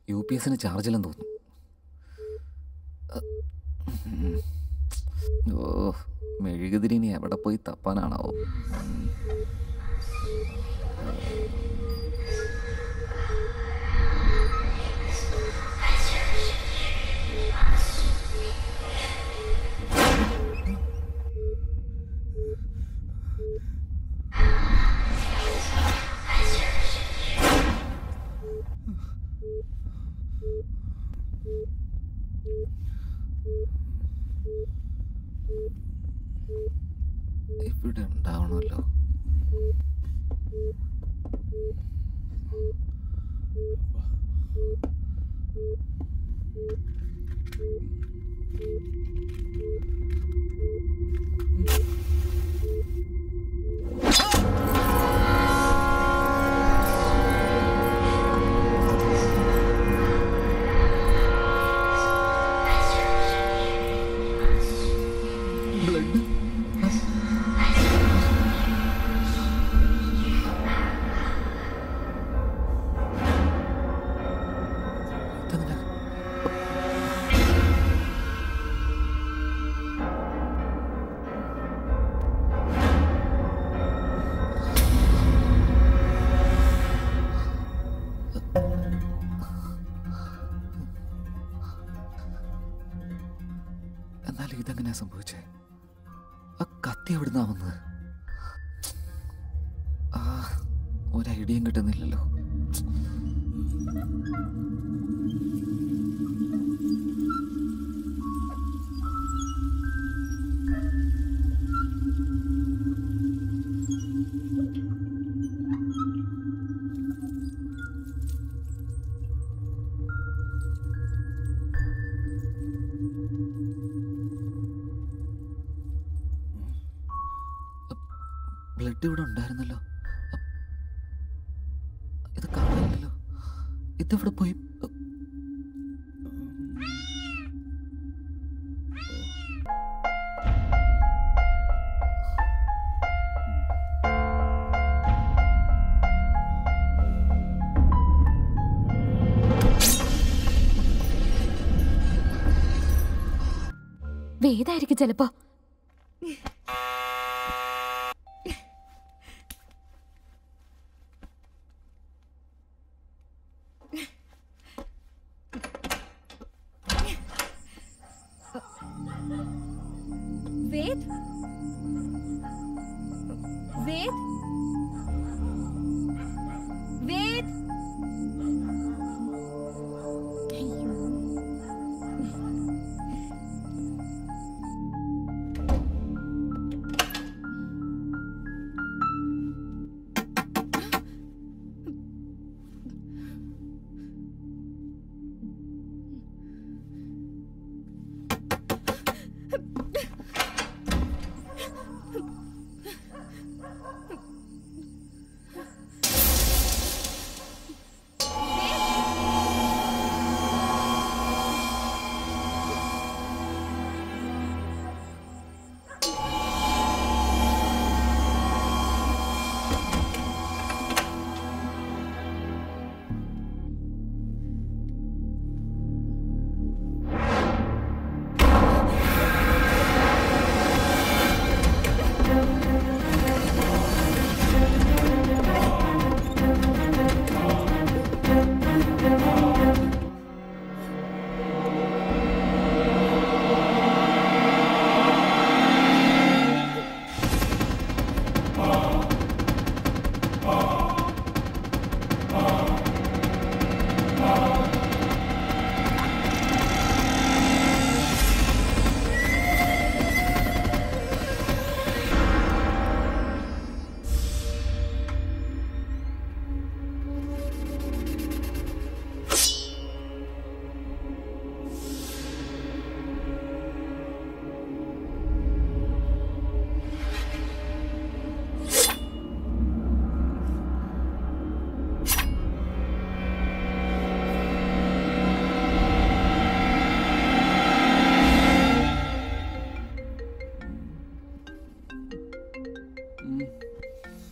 U P എസിന് ചാർജില്ലെന്ന് തോന്നുന്നു ഉം. ഓ മെഴുകുതിരി ഇനി എവിടെ പോയി തപ്പാനാണാവോ ഇവിടെ ഉണ്ടാവണമല്ലോ ബ്ലഡ് ഇതെന്താ എന്നാലും ഇതെങ്ങനെയാ സംഭവിച്ചേ ആ കത്തി എവിടുന്നാ വന്നത് ആ ഒരു ഐഡിയയും കിട്ടുന്നില്ലല്ലോ ബ്ലഡ് ഇവിടെ ഉണ്ടായിരുന്നല്ലോ അ- ഇത് കാണില്ലല്ലോ ഇതെവിടെ പോയി അ- വേദായിരിക്കും ചിലപ്പോ വേദ് വേദ് വേദ്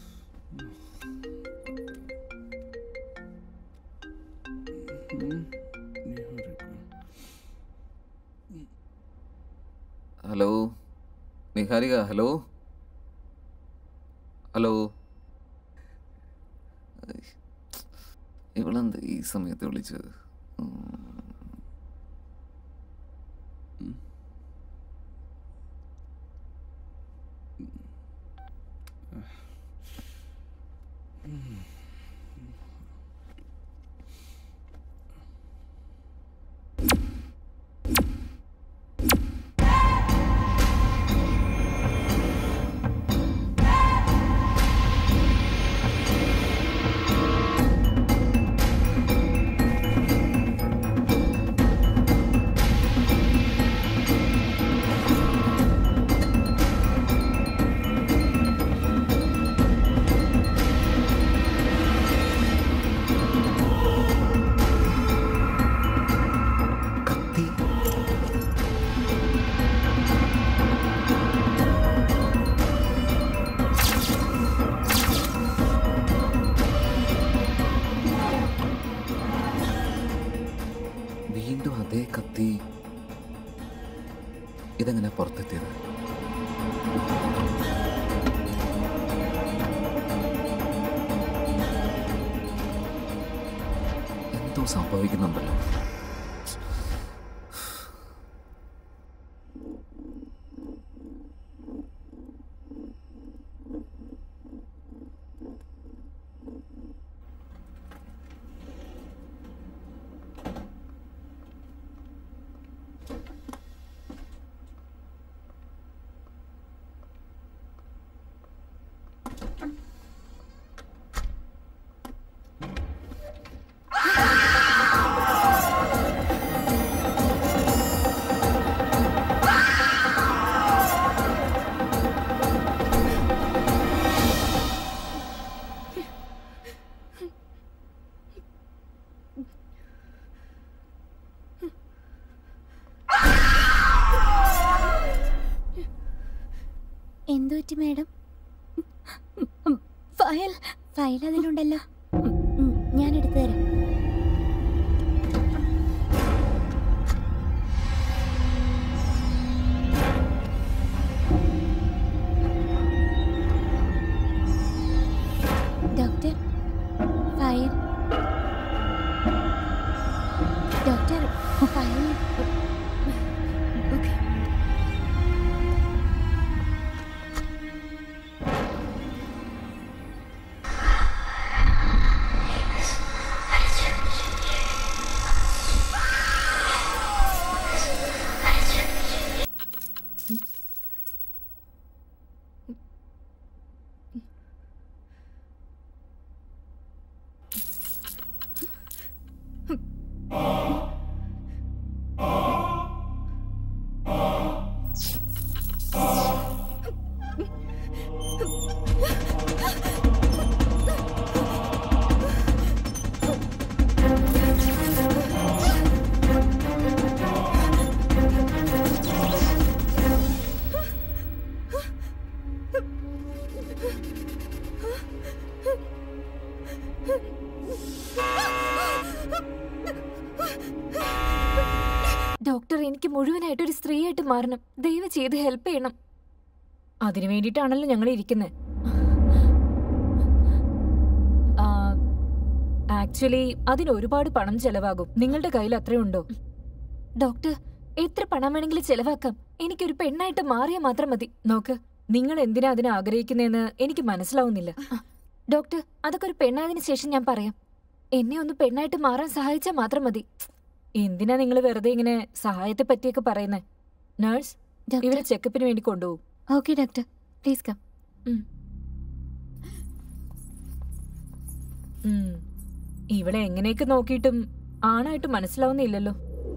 ഉം. നിഹാരിക ഹലോ ഹലോ ഇവളെന്ത് ഈ സമയത്ത് വിളിച്ചത് ഉം. കത്തി വീണ്ടും അതേ കത്തി ഇതെങ്ങനെ പുറത്തെത്തിയത് എന്തോ സംഭവിക്കുന്നുണ്ടല്ലോ എന്തു പറ്റി മാഡം ഫയൽ ഫയൽ അതിലുണ്ടല്ലോ ഉം, ഞാൻ എടുത്തു തരാം doctor file doctor file okay doctor എനിക്ക് മുഴുവനായിട്ട് ഒരു സ്ത്രീയായിട്ട് മാറണം ദയവ് ചെയ്ത് ഹെൽപ്പ് ചെയ്യണം അതിനു വേണ്ടിയിട്ടാണല്ലോ ഞങ്ങൾ ഇരിക്കുന്നത് ആക്ച്വലി അതിന് ഒരുപാട് പണം ചെലവാകും നിങ്ങളുടെ കയ്യിൽ അത്രയുണ്ടോ ഡോക്ടർ എത്ര പണം വേണമെങ്കിലും ചെലവാക്കാം എനിക്കൊരു പെണ്ണായിട്ട് മാറിയാൽ മാത്രം മതി നോക്ക് നിങ്ങൾ എന്തിനാ അതിനെ ആഗ്രഹിക്കുന്നതെന്ന് എനിക്ക് മനസ്സിലാവുന്നില്ല ഡോക്ടർ അതൊക്കെ ഒരു പെണ്ണായതിനു ശേഷം ഞാൻ പറയാം എന്നെ ഒന്ന് പെണ്ണായിട്ട് മാറാൻ സഹായിച്ചാൽ മാത്രം മതി എന്തിനാ നിങ്ങൾ വെറുതെ ഇങ്ങനെ സഹായത്തെ പറ്റിയൊക്കെ പറയുന്നേ നഴ്സ് ഡോക്ടർ ഇവരെ ചെക്കപ്പിന് വേണ്ടി കൊണ്ടുപോകും ഓക്കെ ഡോക്ടർ പ്ലീസ് കം ഉം. ഇവളെ എങ്ങനെയൊക്കെ നോക്കിയിട്ടും ആണായിട്ട് മനസ്സിലാവുന്നില്ലല്ലോ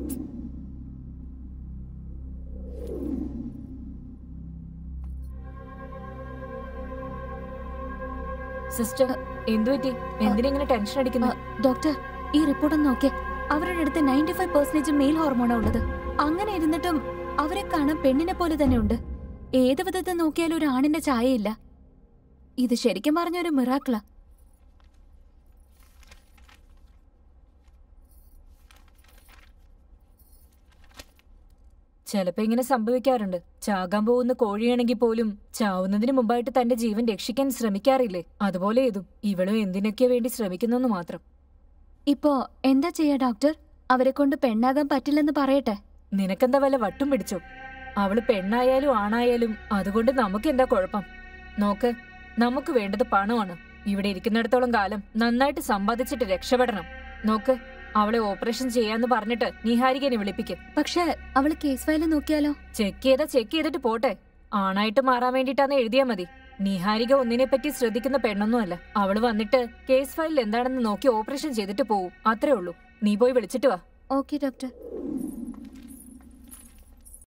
സിസ്റ്റർ എന്തു പറ്റി എന്തിനെങ്ങനെ ടെൻഷൻ അടിക്കുന്നു ഡോക്ടർ ഈ റിപ്പോർട്ട് ഒന്ന് നോക്കിയേ അവരുടെ അടുത്ത് നയൻറ്റി ഫൈവ് പെർസെന്റേജ് മെയിൽ ഹോർമോണാ ഉള്ളത് അങ്ങനെ ഇരുന്നിട്ടും അവരെ കാണാൻ പെണ്ണിനെ പോലെ തന്നെ ഉണ്ട് ഏത് വിധത്തിൽ നോക്കിയാലും ഒരു ആണിന്റെ ചായയില്ല ഇത് ശരിക്കും പറഞ്ഞ ഒരു മിറാക്കിളാ ചിലപ്പോ ഇങ്ങനെ സംഭവിക്കാറുണ്ട് ചാകാൻ പോകുന്ന കോഴിയാണെങ്കിൽ പോലും ചാവുന്നതിന് മുമ്പായിട്ട് തന്റെ ജീവൻ രക്ഷിക്കാൻ ശ്രമിക്കാറില്ലേ അതുപോലെ ഇതും ഇവളും എന്തിനൊക്കെ വേണ്ടി ശ്രമിക്കുന്നെന്ന് മാത്രം ഇപ്പോ എന്താ ചെയ്യാ ഡോക്ടർ അവരെ കൊണ്ട് പെണ്ണാകാൻ പറ്റില്ലെന്ന് പറയട്ടെ നിനക്കെന്താ വല്ല വട്ടും പിടിച്ചോ അവള് പെണ്ണായാലും ആണായാലും അതുകൊണ്ട് നമുക്ക് എന്താ കുഴപ്പം നോക്ക് നമുക്ക് വേണ്ടത് പണമാണ് ഇവിടെ ഇരിക്കുന്നിടത്തോളം കാലം നന്നായിട്ട് സമ്പാദിച്ചിട്ട് രക്ഷപ്പെടണം നോക്ക് അവളെ ഓപ്പറേഷൻ ചെയ്യാന്ന് പറഞ്ഞിട്ട് നിഹാരികനെ വിളിപ്പിക്ക് പക്ഷെ അവള് കേസ് ഫയൽ നോക്കിയാലോ ചെക്ക് ചെയ്താ ചെക്ക് ചെയ്തിട്ട് പോട്ടെ ആണായിട്ട് മാറാൻ വേണ്ടിട്ടാന്ന് എഴുതിയാ മതി നിഹാരിക ഒന്നിനെ പറ്റി ശ്രദ്ധിക്കുന്ന പെണ്ണൊന്നുമല്ല അവള് വന്നിട്ട് കേസ് ഫയലിൽ എന്താണെന്ന് നോക്കി ഓപ്പറേഷൻ ചെയ്തിട്ട് പോവും അത്രേ ഉള്ളൂ നീ പോയി വിളിച്ചിട്ട് വാ ഓക്കെ ഡോക്ടർ